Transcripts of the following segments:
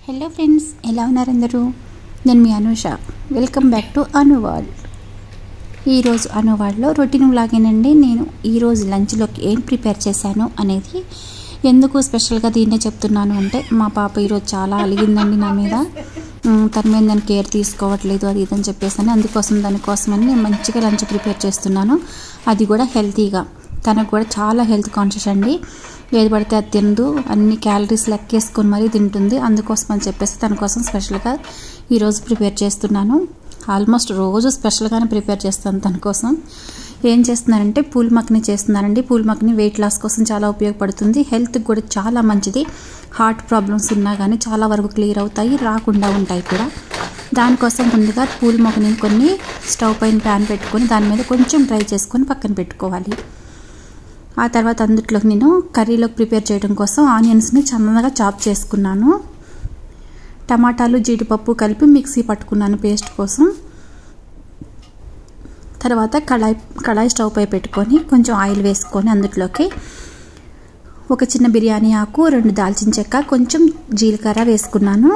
hello friends ఎలా ఉన్నారు అందరూ నేను మీ అనూష వెల్కమ్ బ్యాక్ టు అనువాడ్ ఈరోజు అనువాడ్లో రొటీన్ లాగేనండి నేను ఈరోజు లంచ్లోకి ఏం ప్రిపేర్ చేశాను అనేది ఎందుకు స్పెషల్గా దీన్నే చెప్తున్నాను అంటే మా పాప ఈరోజు చాలా అలిగిందండి నా మీద ఉమ్, తన మీద నేను కేర్ తీసుకోవట్లేదు అది ఇదని చెప్పేసాను అందుకోసం దానికోసమని నేను మంచిగా లంచ్ ప్రిపేర్ చేస్తున్నాను అది కూడా హెల్తీగా తనకు కూడా చాలా హెల్త్ కాన్షియస్ అండి ఏది పడితే అది తినదు అన్ని క్యాలరీస్ లెక్కేసుకొని మరీ తింటుంది అందుకోసం అని చెప్పేసి తన కోసం స్పెషల్గా ఈరోజు ప్రిపేర్ చేస్తున్నాను ఆల్మోస్ట్ రోజు స్పెషల్గానే ప్రిపేర్ చేస్తాను తన కోసం ఏం చేస్తున్నానంటే పూల్ మక్ని చేస్తున్నానండి పూల్ మక్ని వెయిట్ లాస్ కోసం చాలా ఉపయోగపడుతుంది హెల్త్కి కూడా చాలా మంచిది హార్ట్ ప్రాబ్లమ్స్ ఉన్నా కానీ చాలా వరకు క్లియర్ అవుతాయి రాకుండా ఉంటాయి కూడా దానికోసం ముందుగా పూల్ మొక్కని కొన్ని స్టవ్ పైన ప్యాన్ పెట్టుకొని దాని మీద కొంచెం డ్రై చేసుకొని పక్కన పెట్టుకోవాలి ఆ తర్వాత అందులోకి నేను కర్రీలోకి ప్రిపేర్ చేయడం కోసం ఆనియన్స్ని చన్నగా చాప్ చేసుకున్నాను టమాటాలు జీడిపప్పు కలిపి మిక్సీ పట్టుకున్నాను పేస్ట్ కోసం తర్వాత కళాయి కళాయి స్టవ్ పై పెట్టుకొని కొంచెం ఆయిల్ వేసుకొని అందులోకి ఒక చిన్న బిర్యానీ ఆకు రెండు దాల్చిన చెక్క కొంచెం జీలకర్ర వేసుకున్నాను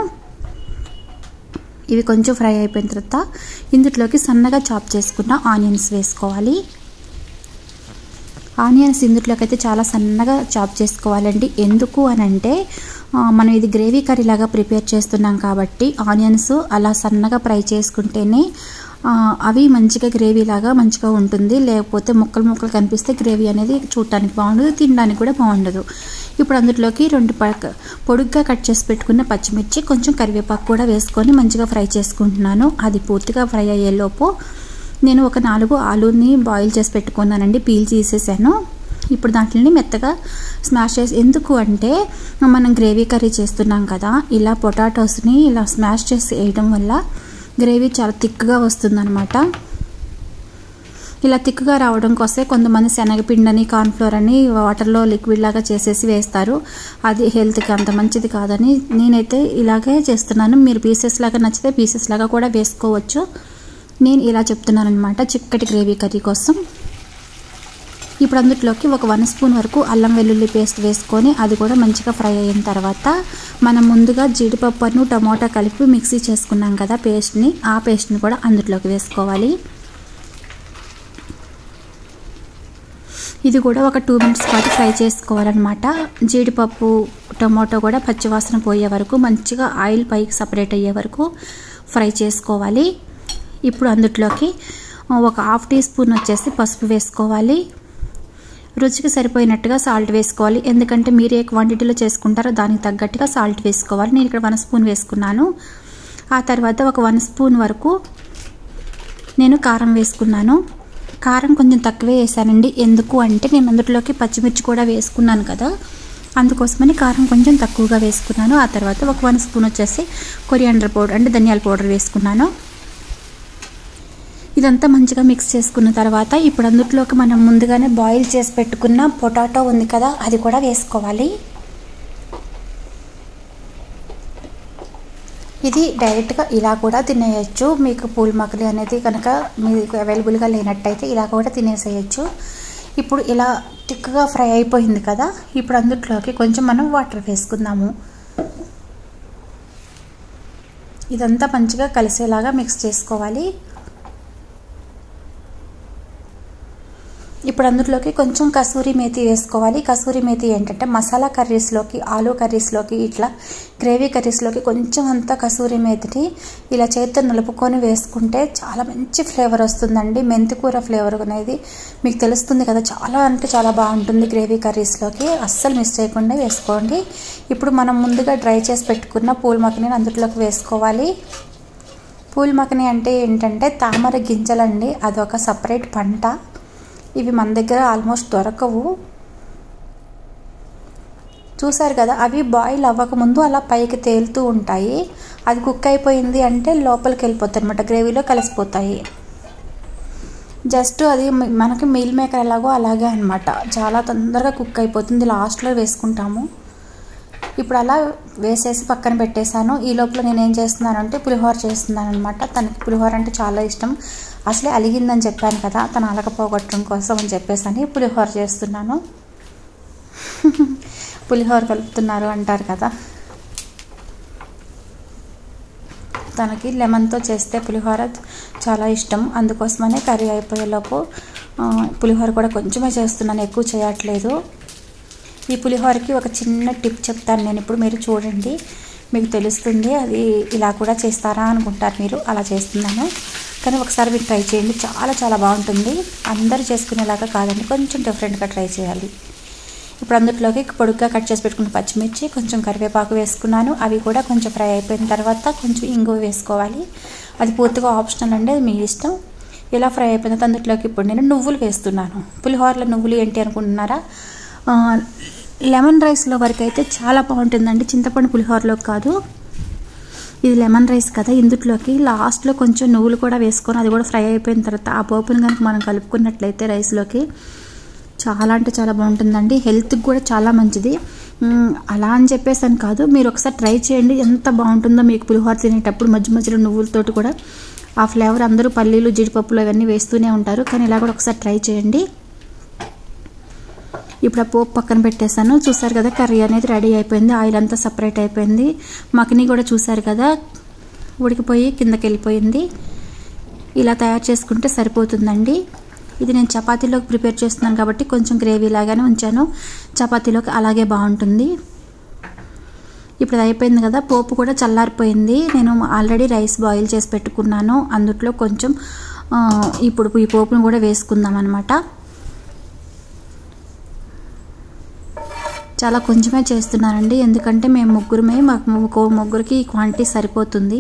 ఇవి కొంచెం ఫ్రై అయిపోయిన తర్వాత ఇందులోకి సన్నగా చాప్ చేసుకున్న ఆనియన్స్ వేసుకోవాలి ఆనియన్స్ ఇందులోకి అయితే చాలా సన్నగా చాప్ చేసుకోవాలండి ఎందుకు అని అంటే ఆ, మనం ఇది గ్రేవీ కర్రీ లాగా ప్రిపేర్ చేస్తున్నాం కాబట్టి ఆనియన్స్ అలా సన్నగా ఫ్రై చేసుకుంటేనే ఆ, అవి మంచిగా గ్రేవీ లాగా మంచిగా ఉంటుంది లేకపోతే ముక్కలు ముక్కలు కనిపిస్తే గ్రేవీ అనేది చూడటానికి బాగుండదు తినడానికి కూడా బాగుండదు ఇప్పుడు అందులోకి రెండు పక్క పొడుగ్గా కట్ చేసి పెట్టుకున్న పచ్చిమిర్చి కొంచెం కరివేపాకు కూడా వేసుకొని మంచిగా ఫ్రై చేసుకుంటున్నాను అది పూర్తిగా ఫ్రై అయ్యేలోపు నేను ఒక నాలుగు ఆలూని బాయిల్ చేసి పెట్టుకున్నానండి పీల్ తీసేసాను ఇప్పుడు దాంట్లోని మెత్తగా స్మాష్ చేసి ఎందుకు అంటే మనం గ్రేవీ కర్రీ చేస్తున్నాం కదా ఇలా పొటాటోస్ని ఇలా స్మాష్ చేసి వేయడం వల్ల గ్రేవీ చాలా థిక్గా వస్తుందన్నమాట ఇలా థిక్గా రావడం కోసమే కొంతమంది శనగపిండని కార్న్ఫ్లోర్ అని వాటర్లో లిక్విడ్ లాగా చేసేసి వేస్తారు అది హెల్త్కి అంత మంచిది కాదని నేనైతే ఇలాగే చేస్తున్నాను మీరు పీసెస్ లాగా నచ్చితే పీసెస్ లాగా కూడా వేసుకోవచ్చు నేను ఇలా చెప్తున్నాను అనమాట చిక్కటి గ్రేవీ కర్రీ కోసం ఇప్పుడు అందులోకి ఒక వన్ స్పూన్ వరకు అల్లం వెల్లుల్లి పేస్ట్ వేసుకొని అది కూడా మంచిగా ఫ్రై అయిన తర్వాత మనం ముందుగా జీడిపప్పును టమోటా కలిపి మిక్సీ చేసుకున్నాం కదా పేస్ట్ని ఆ పేస్ట్ని కూడా అందులోకి వేసుకోవాలి ఇది కూడా ఒక టూ మినిట్స్ పాటు ఫ్రై చేసుకోవాలన్నమాట జీడిపప్పు టమాటో కూడా పచ్చివాసన పోయే వరకు మంచిగా ఆయిల్ పైకి సపరేట్ అయ్యే వరకు ఫ్రై చేసుకోవాలి ఇప్పుడు అందులోకి ఒక హాఫ్ టీ స్పూన్ వచ్చేసి పసుపు వేసుకోవాలి రుచికి సరిపోయినట్టుగా సాల్ట్ వేసుకోవాలి ఎందుకంటే మీరు ఏ క్వాంటిటీలో చేసుకుంటారో దానికి తగ్గట్టుగా సాల్ట్ వేసుకోవాలి నేను ఇక్కడ వన్ స్పూన్ వేసుకున్నాను ఆ తర్వాత ఒక వన్ స్పూన్ వరకు నేను కారం వేసుకున్నాను కారం కొంచెం తక్కువే వేసానండి ఎందుకు అంటే నేను అందులోకి పచ్చిమిర్చి కూడా వేసుకున్నాను కదా అందుకోసమని కారం కొంచెం తక్కువగా వేసుకున్నాను ఆ తర్వాత ఒక వన్ స్పూన్ వచ్చేసి కొరియాండర్ పౌడర్ అంటే ధనియాల పౌడర్ వేసుకున్నాను ఇదంతా మంచిగా మిక్స్ చేసుకున్న తర్వాత ఇప్పుడు అందులోకి మనం ముందుగానే బాయిల్ చేసి పెట్టుకున్న పొటాటో ఉంది కదా అది కూడా వేసుకోవాలి ఇది డైరెక్ట్గా ఇలా కూడా తినేయచ్చు మీకు పూల్ మక్కలి అనేది కనుక మీకు అవైలబుల్గా లేనట్టయితే ఇలా కూడా తినేసేయచ్చు ఇప్పుడు ఇలా థిక్గా ఫ్రై అయిపోయింది కదా ఇప్పుడు అందులోకి కొంచెం మనం వాటర్ వేసుకుందాము ఇదంతా మంచిగా కలిసేలాగా మిక్స్ చేసుకోవాలి ఇప్పుడు అందులోకి కొంచెం కసూరి మేతి వేసుకోవాలి కసూరి మేతి ఏంటంటే మసాలా కర్రీస్లోకి ఆలూ కర్రీస్లోకి ఇట్లా గ్రేవీ కర్రీస్లోకి కొంచెం అంతా కసూరి మేతిని ఇలా చేతితో నలుపుకొని వేసుకుంటే చాలా మంచి ఫ్లేవర్ వస్తుందండి మెంతికూర ఫ్లేవర్ అనేది మీకు తెలుస్తుంది కదా చాలా అంటే చాలా బాగుంటుంది గ్రేవీ కర్రీస్లోకి అస్సలు మిస్ చేయకుండా వేసుకోండి ఇప్పుడు మనం ముందుగా డ్రై చేసి పెట్టుకున్న పూల్ మక్కని అందులోకి వేసుకోవాలి పూల్ మక్కని అంటే ఏంటంటే తామర గింజలండి అదొక సపరేట్ పంట ఇవి మన దగ్గర ఆల్మోస్ట్ దొరకవు చూసారు కదా అవి బాయిల్ అవ్వకముందు అలా పైకి తేలుతూ ఉంటాయి అది కుక్ అయిపోయింది అంటే లోపలికి వెళ్ళిపోతాయి అనమాట గ్రేవీలో కలిసిపోతాయి జస్ట్ అది మ- మనకి మీల్ మేకర్ ఎలాగో అలాగే అనమాట చాలా తొందరగా కుక్ అయిపోతుంది లాస్ట్లో వేసుకుంటాము ఇప్పుడు అలా వేసేసి పక్కన పెట్టేశాను ఈ లోపల నేను ఏం చేస్తున్నానంటే పులిహోర చేస్తున్నాను అనమాట తనకి పులిహోర అంటే చాలా ఇష్టం అసలే అలిగిందని చెప్పాను కదా తను అలకపోగొట్టడం కోసం అని చెప్పేసి పులిహోర చేస్తున్నాను పులిహోర కలుపుతున్నారు అంటారు కదా తనకి లెమన్తో చేస్తే పులిహోర చాలా ఇష్టం అందుకోసమనే కర్రీ అయిపోయేలోపు ఆ, పులిహోర కూడా కొంచెమే చేస్తున్నాను ఎక్కువ చేయట్లేదు ఈ పులిహోరకి ఒక చిన్న టిప్ చెప్తాను నేను ఇప్పుడు మీరు చూడండి మీకు తెలుస్తుంది అది ఇలా కూడా చేస్తారా అనుకుంటారు మీరు అలా చేస్తున్నాను కానీ ఒకసారి మీరు ట్రై చేయండి చాలా చాలా బాగుంటుంది అందరూ చేసుకునేలాగా కాదండి కొంచెం డిఫరెంట్గా ట్రై చేయాలి ఇప్పుడు అందులోకి పొడుగ్గా కట్ చేసి పెట్టుకున్న పచ్చిమిర్చి కొంచెం కరివేపాకు వేసుకున్నాను అవి కూడా కొంచెం ఫ్రై అయిపోయిన తర్వాత కొంచెం ఇంగువ వేసుకోవాలి అది పూర్తిగా ఆప్షనల్ అండి అది మీ ఇష్టం ఇలా ఫ్రై అయిపోయిన తర్వాత అందులోకి ఇప్పుడు నేను నువ్వులు వేస్తున్నాను పులిహోరలో నువ్వులు ఏంటి అనుకుంటున్నారా ఆ, లెమన్ రైస్లో వరకు అయితే చాలా బాగుంటుందండి చింతపండు పులిహోరలో కాదు ఇది లెమన్ రైస్ కదా ఇందులోకి లాస్ట్లో కొంచెం నువ్వులు కూడా వేసుకొని అది కూడా ఫ్రై అయిపోయిన తర్వాత ఆ పోపుని కనుక మనం కలుపుకున్నట్లయితే రైస్లోకి చాలా అంటే చాలా బాగుంటుందండి హెల్త్కి కూడా చాలా మంచిది మ్, అలా అని చెప్పేసి అని కాదు మీరు ఒకసారి ట్రై చేయండి ఎంత బాగుంటుందో మీకు పులిహోర తినేటప్పుడు మధ్య మధ్యలో నువ్వులతోటి కూడా ఆ ఫ్లేవర్ అందరూ పల్లీలు జీడిపప్పులు అవన్నీ వేస్తూనే ఉంటారు కానీ ఇలా కూడా ఒకసారి ట్రై చేయండి ఇప్పుడు ఆ పోపు పక్కన పెట్టేశాను చూసారు కదా కర్రీ అనేది రెడీ అయిపోయింది ఆయిల్ అంతా సపరేట్ అయిపోయింది మకిని కూడా చూసారు కదా ఉడికిపోయి కిందకి వెళ్ళిపోయింది ఇలా తయారు చేసుకుంటే సరిపోతుందండి ఇది నేను చపాతీలోకి ప్రిపేర్ చేస్తున్నాను కాబట్టి కొంచెం గ్రేవీ లాగానే ఉంచాను చపాతీలోకి అలాగే బాగుంటుంది ఇప్పుడు అది అయిపోయింది కదా పోపు కూడా చల్లారిపోయింది నేను ఆల్రెడీ రైస్ బాయిల్ చేసి పెట్టుకున్నాను అందుట్లో కొంచెం ఆ, ఇప్పుడు ఈ పోపును కూడా వేసుకుందాం అనమాట చాలా కొంచెమే చేస్తున్నానండి ఎందుకంటే మేము ముగ్గురమే మాకు ముగ్గు- ముగ్గురికి ఈ క్వాంటిటీ సరిపోతుంది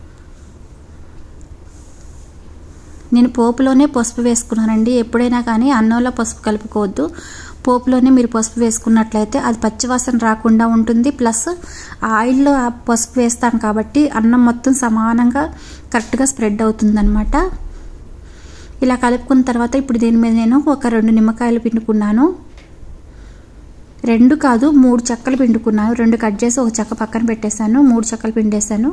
నేను పోపులోనే పసుపు వేసుకున్నానండి ఎప్పుడైనా కానీ అన్నంలో పసుపు కలుపుకోవద్దు పోపులోనే మీరు పసుపు వేసుకున్నట్లయితే అది పచ్చివాసన రాకుండా ఉంటుంది ప్లస్ ఆ ఆయిల్లో ఆ పసుపు వేస్తాం కాబట్టి అన్నం మొత్తం సమానంగా కరెక్ట్గా స్ప్రెడ్ అవుతుందన్నమాట ఇలా కలుపుకున్న తర్వాత ఇప్పుడు దీని మీద నేను ఒక రెండు నిమ్మకాయలు పిండుకున్నాను రెండు కాదు మూడు చెక్కలు పిండుకున్నాను రెండు కట్ చేసి ఒక చెక్క పక్కన పెట్టేశాను మూడు చెక్కలు పిండేశాను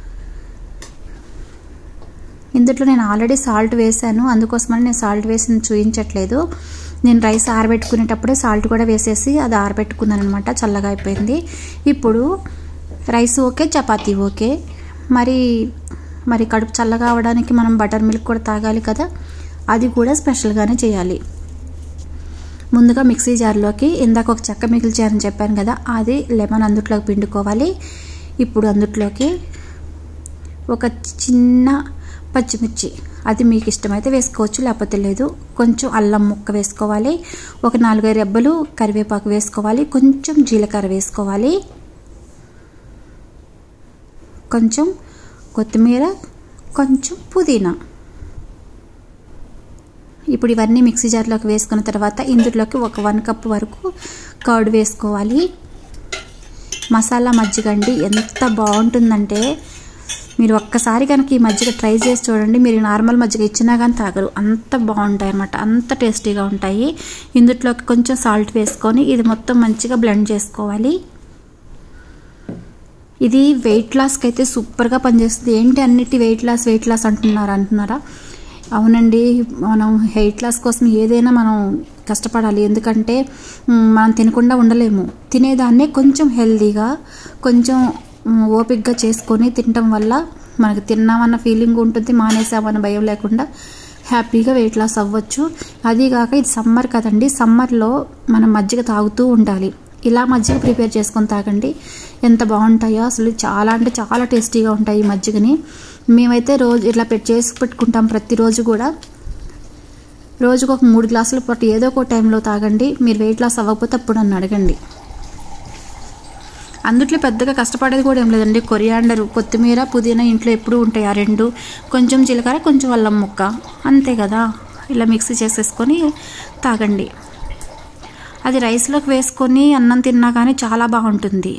ఇందులో నేను ఆల్రెడీ సాల్ట్ వేసాను అందుకోసమని నేను సాల్ట్ వేసి చూపించట్లేదు నేను రైస్ ఆరబెట్టుకునేటప్పుడే సాల్ట్ కూడా వేసేసి అది ఆరబెట్టుకున్నాను అనమాట చల్లగా అయిపోయింది ఇప్పుడు రైస్ ఓకే చపాతీ ఓకే మరి మరి కడుపు చల్లగా అవడానికి మనం బటర్ మిల్క్ కూడా తాగాలి కదా అది కూడా స్పెషల్గానే చేయాలి ముందుగా మిక్సీ జార్లోకి ఇందాక ఒక చెక్క మిగిల్చారని చెప్పాను కదా అది లెమన్ అందుట్లోకి పిండుకోవాలి ఇప్పుడు అందుట్లోకి ఒక చిన్న పచ్చిమిర్చి అది మీకు ఇష్టమైతే వేసుకోవచ్చు లేకపోతే లేదు కొంచెం అల్లం ముక్క వేసుకోవాలి ఒక నాలుగైదు రెబ్బలు కరివేపాకు వేసుకోవాలి కొంచెం జీలకర్ర వేసుకోవాలి కొంచెం కొత్తిమీర కొంచెం పుదీనా ఇప్పుడు ఇవన్నీ మిక్సీ జార్లోకి వేసుకున్న తర్వాత ఇందులోకి ఒక వన్ కప్ వరకు కర్డ్ వేసుకోవాలి మసాలా మజ్జిగ అండి ఎంత బాగుంటుందంటే మీరు ఒక్కసారి కనుక ఈ మజ్జిగ ట్రై చేసి చూడండి మీరు నార్మల్ మజ్జిగ ఇచ్చినా కానీ తాగరు అంత బాగుంటాయి అన్నమాట అంత టేస్టీగా ఉంటాయి ఇందులోకి కొంచెం సాల్ట్ వేసుకొని ఇది మొత్తం మంచిగా బ్లెండ్ చేసుకోవాలి ఇది వెయిట్ లాస్కి అయితే సూపర్గా పనిచేస్తుంది ఏంటి అన్నిటి వెయిట్ లాస్ వెయిట్ లాస్ అంటున్నారు అంటున్నారా అవునండి మనం వెయిట్ లాస్ కోసం ఏదైనా మనం కష్టపడాలి ఎందుకంటే మ్, మనం తినకుండా ఉండలేము తినేదాన్నే కొంచెం హెల్దీగా కొంచెం మ్, ఓపిక్గా చేసుకొని తినటం వల్ల మనకు తిన్నామన్న ఫీలింగ్ ఉంటుంది మానేసామన్న భయం లేకుండా హ్యాపీగా వెయిట్ లాస్ అవ్వచ్చు అదీగాక ఇది సమ్మర్ కదండి సమ్మర్లో మనం మజ్జిగ తాగుతూ ఉండాలి ఇలా మజ్జిగ ప్రిపేర్ చేసుకొని తాగండి ఎంత బాగుంటాయో అసలు చాలా అంటే చాలా టేస్టీగా ఉంటాయి ఈ మజ్జిగని మేమైతే రోజు ఇట్లా పెట్టి చేసి పెట్టుకుంటాం ప్రతిరోజు కూడా రోజుకు ఒక మూడు గ్లాసుల పాటు ఏదో ఒక టైంలో తాగండి మీరు వెయిట్ లాస్ అవ్వకపోతే అప్పుడు నన్ను అడగండి అందుట్లో పెద్దగా కష్టపడేది కూడా ఏం లేదండి కొరియాండర్ కొత్తిమీర పుదీనా ఇంట్లో ఎప్పుడూ ఉంటాయి ఆ రెండు కొంచెం జీలకర్ర కొంచెం అల్లం ముక్క అంతే కదా ఇలా మిక్సీ చేసేసుకొని తాగండి అది రైస్లోకి వేసుకొని అన్నం తిన్నా కానీ చాలా బాగుంటుంది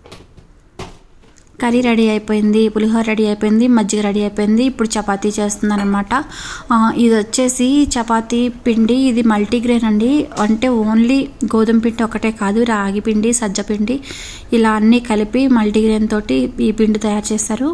కర్రీ రెడీ అయిపోయింది పులిహోర రెడీ అయిపోయింది మజ్జిగ రెడీ అయిపోయింది ఇప్పుడు చపాతీ చేస్తున్నాను అనమాట ఇది వచ్చేసి చపాతీ పిండి ఇది మల్టీగ్రెయిన్ అండి అంటే ఓన్లీ గోధుమ పిండి ఒకటే కాదు రాగి పిండి సజ్జ పిండి ఇలా అన్నీ కలిపి మల్టీగ్రెయిన్ తోటి ఈ పిండి తయారు చేశారు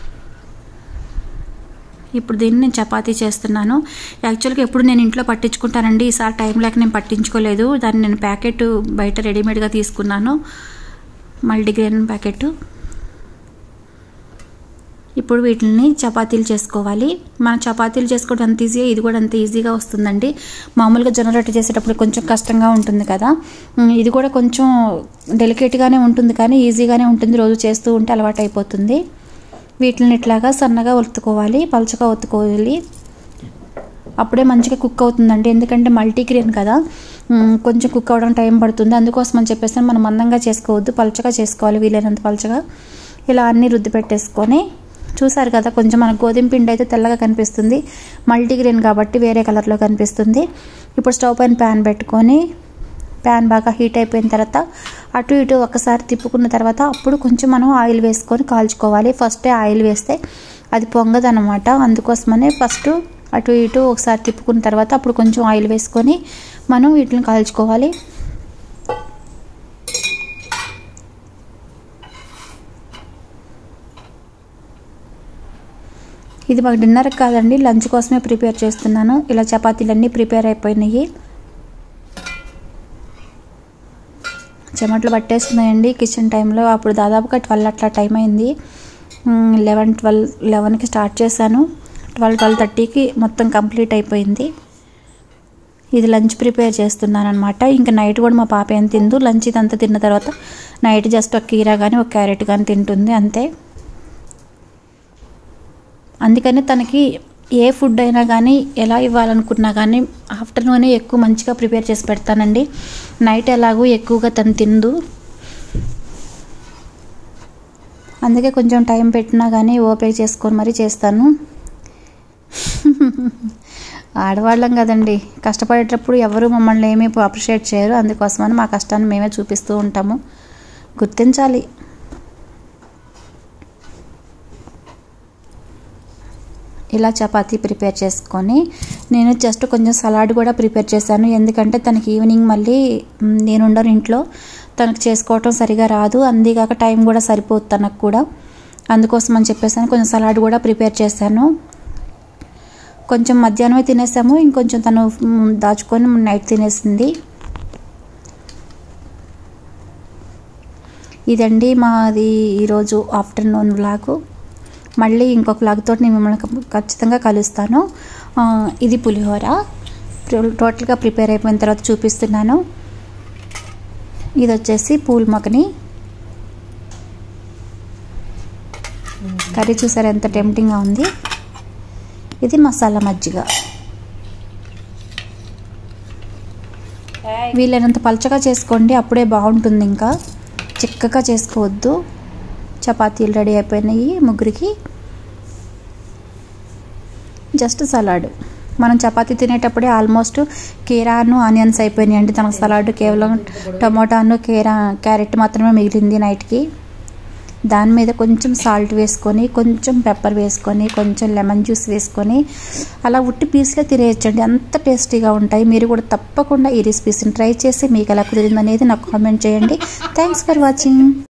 ఇప్పుడు దీన్ని నేను చపాతీ చేస్తున్నాను యాక్చువల్గా ఎప్పుడు నేను ఇంట్లో పట్టించుకుంటానండి ఈసారి టైం లేక నేను పట్టించుకోలేదు దాన్ని నేను ప్యాకెట్ బయట రెడీమేడ్గా తీసుకున్నాను మల్టీగ్రెయిన్ ప్యాకెట్ ఇప్పుడు వీటిని చపాతీలు చేసుకోవాలి మన చపాతీలు చేసుకోవడం అంత ఈజీగా ఇది కూడా అంత ఈజీగా వస్తుందండి మామూలుగా జొన్న రొట్టె చేసేటప్పుడు కొంచెం కష్టంగా ఉంటుంది కదా ఉమ్, ఇది కూడా కొంచెం డెలికేట్గానే ఉంటుంది కానీ ఈజీగానే ఉంటుంది రోజు చేస్తూ ఉంటే అలవాటు అయిపోతుంది వీటిని ఇట్లాగా సన్నగా ఒత్తుకోవాలి పలుచగా ఒత్తుకోవాలి అప్పుడే మంచిగా కుక్ అవుతుందండి ఎందుకంటే మల్టీగ్రెయిన్ కదా ఉమ్, కొంచెం కుక్ అవ్వడం టైం పడుతుంది అందుకోసం అని చెప్పేసి మనం మందంగా చేసుకోవద్దు పలుచగా చేసుకోవాలి వీలైనంత పలుచగా ఇలా అన్నీ రుద్ది పెట్టేసుకొని చూసారు కదా కొంచెం మన గోధుమ పిండి అయితే తెల్లగా కనిపిస్తుంది మల్టీగ్రెయిన్ కాబట్టి వేరే కలర్లో కనిపిస్తుంది ఇప్పుడు స్టవ్ పైన ప్యాన్ పెట్టుకొని ప్యాన్ బాగా హీట్ అయిపోయిన తర్వాత అటు ఇటు ఒకసారి తిప్పుకున్న తర్వాత అప్పుడు కొంచెం మనం ఆయిల్ వేసుకొని కాల్చుకోవాలి ఫస్టే ఆయిల్ వేస్తే అది పొంగదనమాట అందుకోసమనే ఫస్ట్ అటు ఇటు ఒకసారి తిప్పుకున్న తర్వాత అప్పుడు కొంచెం ఆయిల్ వేసుకొని మనం వీటిని కాల్చుకోవాలి ఇది మాకు డిన్నర్ కాదండి లంచ్ కోసమే ప్రిపేర్ చేస్తున్నాను ఇలా చపాతీలన్నీ ప్రిపేర్ అయిపోయినాయి చెమట్లు పట్టేస్తున్నాయండి కిచెన్ టైంలో అప్పుడు దాదాపుగా ట్వెల్వ్ అట్లా టైం అయింది లెవెన్ ట్వెల్వ్ లెవెన్కి స్టార్ట్ చేశాను ట్వెల్వ్ ట్వెల్వ్ థర్టీకి మొత్తం కంప్లీట్ అయిపోయింది ఇది లంచ్ ప్రిపేర్ చేస్తున్నాను అనమాట ఇంకా నైట్ కూడా మా పాప ఏం తిందు లంచ్ ఇదంతా తిన్న తర్వాత నైట్ జస్ట్ ఒక కీరా కానీ ఒక క్యారెట్ కానీ తింటుంది అంతే అందుకని తనకి ఏ ఫుడ్ అయినా కానీ ఎలా ఇవ్వాలనుకున్నా కానీ ఆఫ్టర్నూనే ఎక్కువ మంచిగా ప్రిపేర్ చేసి పెడతానండి నైట్ ఎలాగో ఎక్కువగా తను తిందు అందుకే కొంచెం టైం పెట్టినా కానీ ఓపిక చేసుకొని మరీ చేస్తాను ఆడవాళ్ళం కదండి కష్టపడేటప్పుడు ఎవరు మమ్మల్ని ఏమీ అప్రిషియేట్ చేయరు అందుకోసమని మా కష్టాన్ని మేమే చూపిస్తూ ఉంటాము గుర్తించాలి ఇలా చపాతీ ప్రిపేర్ చేసుకొని నేను జస్ట్ కొంచెం సలాడ్ కూడా ప్రిపేర్ చేశాను ఎందుకంటే తనకి ఈవినింగ్ మళ్ళీ మ్, నేను ఉండను ఇంట్లో తనకు చేసుకోవటం సరిగా రాదు అంతేకాక టైం కూడా సరిపోదు తనకు కూడా అందుకోసం అని చెప్పేసాను కొంచెం సలాడ్ కూడా ప్రిపేర్ చేశాను కొంచెం మధ్యాహ్నమే తినేసాము ఇంకొంచెం తను మ్, దాచుకొని నైట్ తినేసింది ఇదండి మాది ఈరోజు ఆఫ్టర్నూన్ వ్లాగు మళ్ళీ ఇంకొక వ్లాగ్తో నేను మిమ్మల్ని ఖ- ఖచ్చితంగా కలుస్తాను ఆ, ఇది పులిహోర ప్రి- టోటల్గా ప్రిపేర్ అయిపోయిన తర్వాత చూపిస్తున్నాను ఇది వచ్చేసి పూల్ మగని కర్రీ చూసారు ఎంత టెంప్టింగ్గా ఉంది ఇది మసాలా మజ్జిగ వీలైనంత పలచగా చేసుకోండి అప్పుడే బాగుంటుంది ఇంకా చిక్కగా చేసుకోవద్దు చపాతీలు రెడీ అయిపోయినాయి ముగ్గురికి జస్ట్ సలాడ్ మనం చపాతీ తినేటప్పుడే ఆల్మోస్ట్ కీరాను ఆనియన్స్ అయిపోయినాయి అండి తనకు సలాడ్ కేవలం టమోటాను కీరా క్యారెట్ మాత్రమే మిగిలింది నైట్కి దాని మీద కొంచెం సాల్ట్ వేసుకొని కొంచెం పెప్పర్ వేసుకొని కొంచెం లెమన్ జ్యూస్ వేసుకొని అలా ఉట్టి పీస్లే తినేయచ్చండి అంత టేస్టీగా ఉంటాయి మీరు కూడా తప్పకుండా ఈ రెసిపీస్ని ట్రై చేసి మీకు ఎలా కుదిరింది అనేది నాకు కామెంట్ చేయండి థ్యాంక్స్ ఫర్ వాచింగ్